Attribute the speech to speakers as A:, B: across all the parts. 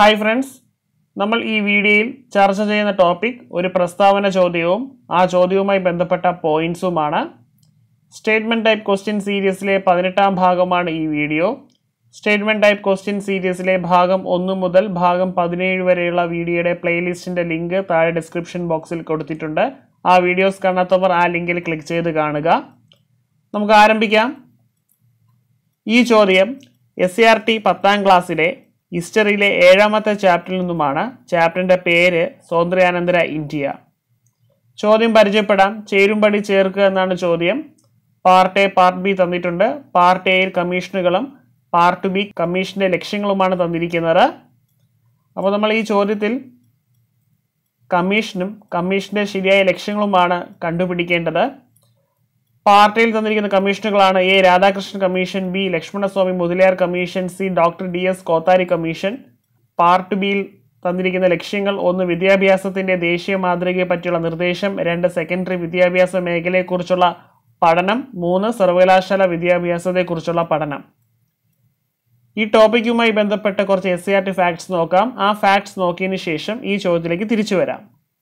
A: hi friends നമ്മൾ ഈ വീഡിയോയിൽ ചർച്ച ചെയ്യുന്ന ടോപ്പിക് ഒരു പ്രസ്താവന ചോദ്യവും ആ ചോദ്യവുമായി ബന്ധപ്പെട്ട പോയിന്റ്സുമാണ് സ്റ്റേറ്റ്മെന്റ് ടൈപ്പ് ക്വസ്റ്റ്യൻ സീരീസിലെ പതിനെട്ടാം ഭാഗമാണ് ഈ വീഡിയോ സ്റ്റേറ്റ്മെന്റ് ടൈപ്പ് ക്വസ്റ്റ്യൻ സീരീസിലെ ഭാഗം ഒന്ന് മുതൽ ഭാഗം പതിനേഴ് വരെയുള്ള വീഡിയോയുടെ പ്ലേലിസ്റ്റിന്റെ ലിങ്ക് താഴെ ഡിസ്ക്രിപ്ഷൻ ബോക്സിൽ കൊടുത്തിട്ടുണ്ട് ആ വീഡിയോസ് കാണാത്തവർ ആ ലിങ്കിൽ ക്ലിക്ക് ചെയ്ത് കാണുക നമുക്ക് ആരംഭിക്കാം ഈ ചോദ്യം എസ് സി ആർ ടി പത്താം ക്ലാസ്സിലെ ഹിസ്റ്ററിയിലെ ഏഴാമത്തെ ചാപ്റ്ററിൽ നിന്നുമാണ് ചാപ്റ്ററിന്റെ പേര് സ്വാതന്ത്ര്യാനന്തര ഇന്ത്യ ചോദ്യം പരിചയപ്പെടാം ചേരുംപടി ചേർക്കുക എന്നാണ് ചോദ്യം പാർട്ട് എ പാർട്ട് ബി തന്നിട്ടുണ്ട് പാർട്ട് എയിൽ കമ്മീഷനുകളും പാർട്ട് ബി കമ്മീഷന്റെ ലക്ഷ്യങ്ങളുമാണ് തന്നിരിക്കുന്നത് അപ്പോൾ നമ്മൾ ഈ ചോദ്യത്തിൽ കമ്മീഷനും കമ്മീഷന്റെ ശരിയായ ലക്ഷ്യങ്ങളുമാണ് കണ്ടുപിടിക്കേണ്ടത് പാർട്ടിയിൽ തന്നിരിക്കുന്ന കമ്മീഷനുകളാണ് A Radhakrishnan commission B Lakshmanaswami Mudaliar commission C doctor D S Kothari commission part ബിയിൽ തന്നിരിക്കുന്ന ലക്ഷ്യങ്ങൾ ഒന്ന് വിദ്യാഭ്യാസത്തിന്റെ ദേശീയ മാതൃകയെ പറ്റിയുള്ള നിർദ്ദേശം രണ്ട് സെക്കൻഡറി വിദ്യാഭ്യാസ മേഖലയെക്കുറിച്ചുള്ള പഠനം മൂന്ന് സർവകലാശാല വിദ്യാഭ്യാസത്തെക്കുറിച്ചുള്ള പഠനം ഈ ടോപ്പിക്കുമായി ബന്ധപ്പെട്ട കുറച്ച് S C R T facts നോക്കാം ആ ഫാക്ട്സ് നോക്കിയതിന് ശേഷം ഈ ചോദ്യത്തിലേക്ക് തിരിച്ചു വരാം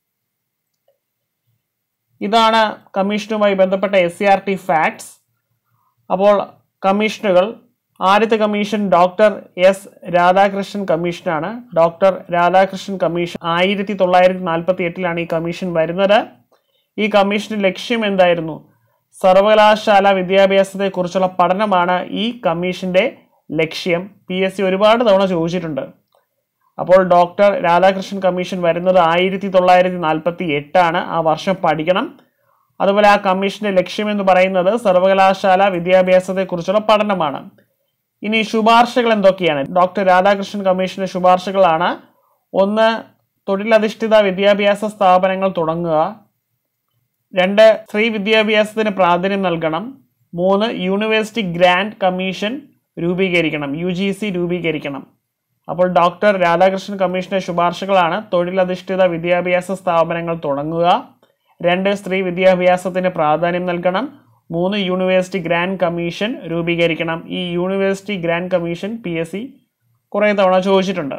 A: ഇതാണ് കമ്മീഷനുമായി ബന്ധപ്പെട്ട S C R T facts അപ്പോൾ കമ്മീഷനുകൾ ആദ്യത്തെ കമ്മീഷൻ ഡോക്ടർ എസ് രാധാകൃഷ്ണൻ കമ്മീഷനാണ് ഡോക്ടർ രാധാകൃഷ്ണൻ കമ്മീഷൻ ആയിരത്തി തൊള്ളായിരത്തി നാൽപ്പത്തി എട്ടിലാണ് ഈ കമ്മീഷൻ വരുന്നത് ഈ കമ്മീഷന്റെ ലക്ഷ്യം എന്തായിരുന്നു സർവകലാശാല വിദ്യാഭ്യാസത്തെക്കുറിച്ചുള്ള പഠനമാണ് ഈ കമ്മീഷന്റെ ലക്ഷ്യം പി എസ് സി ഒരുപാട് തവണ ചോദിച്ചിട്ടുണ്ട് അപ്പോൾ ഡോക്ടർ രാധാകൃഷ്ണൻ കമ്മീഷൻ വരുന്നത് ആയിരത്തി തൊള്ളായിരത്തി നാൽപ്പത്തി എട്ടാണ് ആ വർഷം പഠിക്കണം അതുപോലെ ആ കമ്മീഷന്റെ ലക്ഷ്യം എന്ന് പറയുന്നത് സർവകലാശാല വിദ്യാഭ്യാസത്തെക്കുറിച്ചുള്ള പഠനമാണ് ഇനി ശുപാർശകൾ എന്തൊക്കെയാണ് ഡോക്ടർ രാധാകൃഷ്ണൻ കമ്മീഷന്റെ ശുപാർശകളാണ് ഒന്ന് തൊഴിലധിഷ്ഠിത വിദ്യാഭ്യാസ സ്ഥാപനങ്ങൾ തുടങ്ങുക രണ്ട് സ്ത്രീ വിദ്യാഭ്യാസത്തിന് പ്രാധാന്യം നൽകണം മൂന്ന് യൂണിവേഴ്സിറ്റി ഗ്രാൻഡ് കമ്മീഷൻ രൂപീകരിക്കണം യു ജി സി രൂപീകരിക്കണം അപ്പോൾ ഡോക്ടർ രാധാകൃഷ്ണൻ കമ്മീഷന്റെ ശുപാർശകളാണ് തൊഴിലധിഷ്ഠിത വിദ്യാഭ്യാസ സ്ഥാപനങ്ങൾ തുടങ്ങുക രണ്ട് സ്ത്രീ വിദ്യാഭ്യാസത്തിന് പ്രാധാന്യം നൽകണം മൂന്ന് യൂണിവേഴ്സിറ്റി ഗ്രാൻഡ് കമ്മീഷൻ രൂപീകരിക്കണം ഈ university grant commission P S C കുറേ തവണ ചോദിച്ചിട്ടുണ്ട്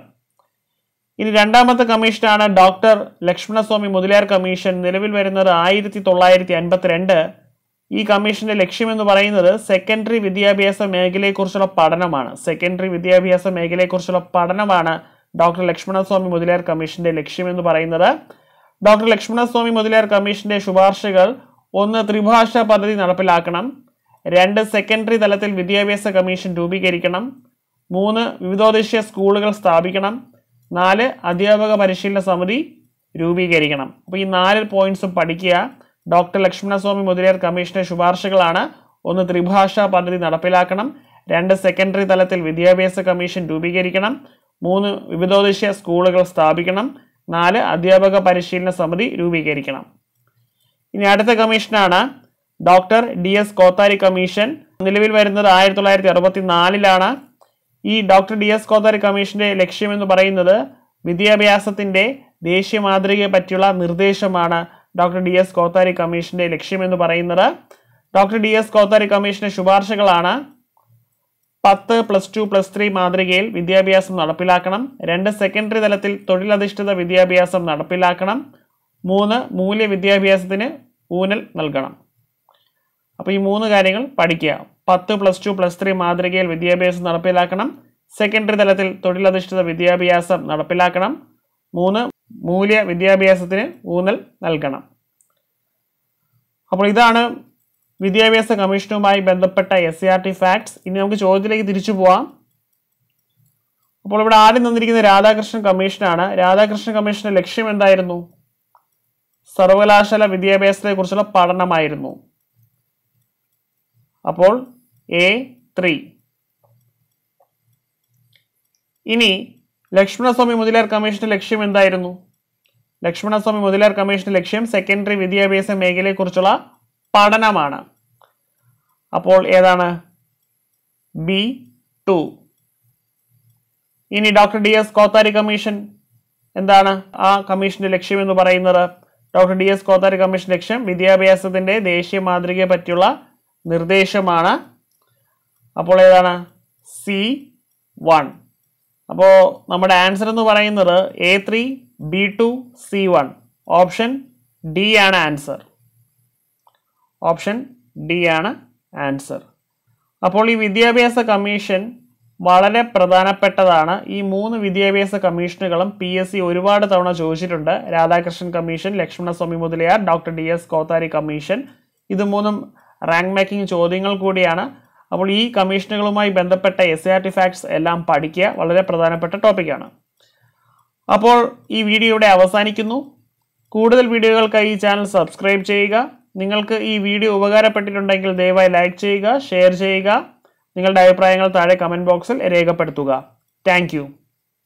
A: ഇനി രണ്ടാമത്തെ കമ്മീഷനാണ് ഡോക്ടർ ലക്ഷ്മണസ്വാമി മുതലിയാർ കമ്മീഷൻ നിലവിൽ വരുന്നത് ആയിരത്തി തൊള്ളായിരത്തി അൻപത്തിരണ്ട് ഈ കമ്മീഷന്റെ ലക്ഷ്യം എന്ന് പറയുന്നത് സെക്കൻഡറി വിദ്യാഭ്യാസ മേഖലയെക്കുറിച്ചുള്ള പഠനമാണ് സെക്കൻഡറി വിദ്യാഭ്യാസ മേഖലയെക്കുറിച്ചുള്ള പഠനമാണ് ഡോക്ടർ ലക്ഷ്മണസ്വാമി മുതലിയാർ കമ്മീഷന്റെ ലക്ഷ്യം എന്ന് പറയുന്നത് ഡോക്ടർ ലക്ഷ്മണസ്വാമി മുതലിയാർ കമ്മീഷന്റെ ശുപാർശകൾ ഒന്ന് ത്രിഭാഷാ പദ്ധതി നടപ്പിലാക്കണം രണ്ട് സെക്കൻഡറി തലത്തിൽ വിദ്യാഭ്യാസ കമ്മീഷൻ രൂപീകരിക്കണം മൂന്ന് വിവിധോദ്ദേശീയ സ്കൂളുകൾ സ്ഥാപിക്കണം നാല് അധ്യാപക പരിശീലന സമിതി രൂപീകരിക്കണം അപ്പോൾ ഈ നാല് പോയിന്റ്സും പഠിക്കുക ഡോക്ടർ ലക്ഷ്മണസ്വാമി മുതലിയാർ കമ്മീഷന്റെ ശുപാർശകളാണ് ഒന്ന് ത്രിഭാഷാ പദ്ധതി നടപ്പിലാക്കണം രണ്ട് സെക്കൻഡറി തലത്തിൽ വിദ്യാഭ്യാസ കമ്മീഷൻ രൂപീകരിക്കണം മൂന്ന് വിവിധോദ്ദേശീയ സ്കൂളുകൾ സ്ഥാപിക്കണം നാല് അധ്യാപക പരിശീലന സമിതി രൂപീകരിക്കണം ഇനി അടുത്ത കമ്മീഷനാണ് doctor D S Kothari commission നിലവിൽ വരുന്നത് ആയിരത്തി തൊള്ളായിരത്തി അറുപത്തി നാലിലാണ് ഈ ഡോക്ടർ ഡി എസ് കോത്താരി കമ്മീഷന്റെ ലക്ഷ്യം എന്ന് പറയുന്നത് വിദ്യാഭ്യാസത്തിന്റെ ദേശീയ മാതൃകയെ പറ്റിയുള്ള നിർദ്ദേശമാണ് ഡോക്ടർ ഡി എസ് കോത്താരി കമ്മീഷന്റെ ലക്ഷ്യം എന്ന് പറയുന്നത് ഡോക്ടർ ഡി എസ് കോത്താരി കമ്മീഷന്റെ ശുപാർശകളാണ് പത്ത് പ്ലസ് ടു പ്ലസ് ത്രീ മാതൃകയിൽ വിദ്യാഭ്യാസം നടപ്പിലാക്കണം രണ്ട് സെക്കൻഡറി തലത്തിൽ തൊഴിലധിഷ്ഠിത വിദ്യാഭ്യാസം നടപ്പിലാക്കണം മൂന്ന് മൂല്യ വിദ്യാഭ്യാസത്തിന് ഊന്നൽ നൽകണം അപ്പോൾ ഈ മൂന്ന് കാര്യങ്ങൾ പഠിക്കുക പത്ത് പ്ലസ് ടു പ്ലസ് ത്രീ മാതൃകയിൽ വിദ്യാഭ്യാസം നടപ്പിലാക്കണം സെക്കൻഡറി തലത്തിൽ തൊഴിലധിഷ്ഠിത വിദ്യാഭ്യാസം നടപ്പിലാക്കണം മൂന്ന് മൂല്യ വിദ്യാഭ്യാസത്തിന് ഊന്നൽ നൽകണം അപ്പോൾ ഇതാണ് വിദ്യാഭ്യാസ കമ്മീഷനുമായി ബന്ധപ്പെട്ട S C R T facts ഇനി നമുക്ക് ചോദ്യത്തിലേക്ക് തിരിച്ചു പോവാം അപ്പോൾ ഇവിടെ ആദ്യം തന്നിരിക്കുന്ന രാധാകൃഷ്ണൻ കമ്മീഷനാണ് രാധാകൃഷ്ണൻ കമ്മീഷന്റെ ലക്ഷ്യം എന്തായിരുന്നു സർവകലാശാല വിദ്യാഭ്യാസത്തെക്കുറിച്ചുള്ള പഠനമായിരുന്നു അപ്പോൾ എ ത്രീ ഇനി ലക്ഷ്മണസ്വാമി മുതലിയാർ കമ്മീഷന്റെ ലക്ഷ്യം എന്തായിരുന്നു ലക്ഷ്മണസ്വാമി മുതലിയാർ കമ്മീഷന്റെ ലക്ഷ്യം സെക്കൻഡറി വിദ്യാഭ്യാസ മേഖലയെക്കുറിച്ചുള്ള പഠനമാണ് അപ്പോൾ ഏതാണ് ബി ടു ഇനി doctor D S Kothari commission എന്താണ് ആ കമ്മീഷന്റെ ലക്ഷ്യം എന്ന് പറയുന്നത് doctor D S Kothari commission ലക്ഷ്യം വിദ്യാഭ്യാസത്തിന്റെ ദേശീയ മാതൃകയെ പറ്റിയുള്ള നിർദ്ദേശമാണ് അപ്പോൾ ഏതാണ് സി വൺ അപ്പോൾ നമ്മുടെ ആൻസർ എന്ന് പറയുന്നത് A three B two C one option D ആണ് ആൻസർ ഓപ്ഷൻ ഡി ആണ് ആൻസർ അപ്പോൾ ഈ വിദ്യാഭ്യാസ കമ്മീഷൻ വളരെ പ്രധാനപ്പെട്ടതാണ് ഈ മൂന്ന് വിദ്യാഭ്യാസ കമ്മീഷനുകളും പി എസ് സി ഒരുപാട് തവണ ചോദിച്ചിട്ടുണ്ട് Radhakrishnan commission Lakshmanaswami Mudaliar doctor D S Kothari commission ഇത് മൂന്നും റാങ്ക് മേക്കിംഗ് ചോദ്യങ്ങൾ കൂടിയാണ് അപ്പോൾ ഈ കമ്മീഷനുകളുമായി ബന്ധപ്പെട്ട എസ് ആർ ടി ഫാക്ട്സ് എല്ലാം പഠിക്കുക വളരെ പ്രധാനപ്പെട്ട ടോപ്പിക്കാണ് അപ്പോൾ ഈ വീഡിയോ ഇവിടെ അവസാനിക്കുന്നു കൂടുതൽ വീഡിയോകൾക്കായി ഈ ചാനൽ സബ്സ്ക്രൈബ് ചെയ്യുക നിങ്ങൾക്ക് ഈ വീഡിയോ ഉപകാരപ്പെട്ടിട്ടുണ്ടെങ്കിൽ ദയവായി ലൈക്ക് ചെയ്യുക ഷെയർ ചെയ്യുക നിങ്ങളുടെ അഭിപ്രായങ്ങൾ താഴെ കമൻറ്റ് ബോക്സിൽ രേഖപ്പെടുത്തുക താങ്ക്